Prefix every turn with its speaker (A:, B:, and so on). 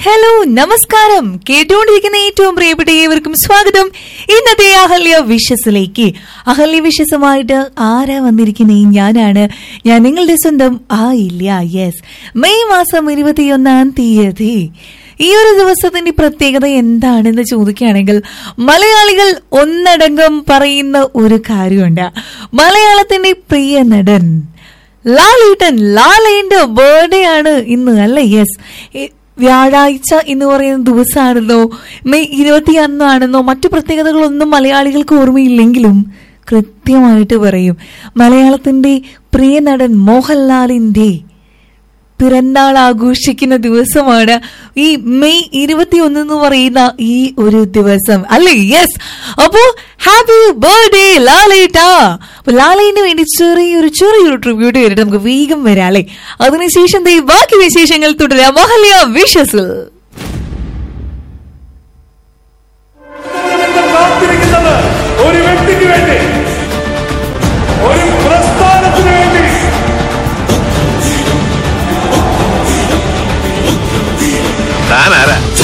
A: hello നമസ്കാരം കേട്ടുകൊണ്ടിരിക്കുന്ന ഏറ്റവും പ്രിയപ്പെട്ട ഏവർക്കും സ്വാഗതം ഇന്നത്തെ അഹല്യ വിഷസിലേക്ക് അഹല്യ വിഷസുമായിട്ട് ആരാ വന്നിരിക്കുന്നേ ഞാനാണ് ഞാൻ നിങ്ങളുടെ സ്വന്തം ആ ഇല്ല യെസ് മെയ് മാസം ഇരുപത്തിയൊന്നാം തീയതി ഈ ഒരു ദിവസത്തിന്റെ പ്രത്യേകത എന്താണെന്ന് ചോദിക്കുകയാണെങ്കിൽ മലയാളികൾ ഒന്നടങ്കം പറയുന്ന ഒരു കാര്യമുണ്ട് മലയാളത്തിന്റെ പ്രിയ നടൻ ലാലേട്ടൻ ലാലേന്റെ ബർത്ത്ഡേ ആണ് ഇന്ന് അല്ലേ യെസ് വ്യാഴാഴ്ച എന്ന് പറയുന്ന ദിവസമാണെന്നോ മെയ് ഇരുപത്തിയൊന്നാണെന്നോ മറ്റു പ്രത്യേകതകളൊന്നും മലയാളികൾക്ക് ഓർമ്മയില്ലെങ്കിലും കൃത്യമായിട്ട് പറയും മലയാളത്തിന്റെ പ്രിയ നടൻ മോഹൻലാലിന്റെ പിറന്നാൾ ആഘോഷിക്കുന്ന ദിവസമാണ് ഈ മെയ് ഇരുപത്തിയൊന്ന് എന്ന് പറയുന്ന ഈ ഒരു ദിവസം അല്ലേ യെസ് അപ്പോ ഹാപ്പി ബർത്ത്ഡേ ലാലേട്ടാ അപ്പൊ ലാലേന് വേണ്ടി ചെറിയൊരു ചെറിയൊരു ട്രിബ്യൂട്ട് ചെയ്തിട്ട് നമുക്ക് വേഗം വരാം അല്ലേ അതിനുശേഷം ദേ ബാക്കി വിശേഷങ്ങൾ തുടരാം മഹല്യ വിഷസിൽ
B: നിങ്ങൾ കാത്തിരിക്കുന്നത് ഒരു വ്യക്തിക്ക് വേണ്ടി ഒരു പ്രസ്ഥാനത്തിന് വേണ്ടി
C: താനാരാ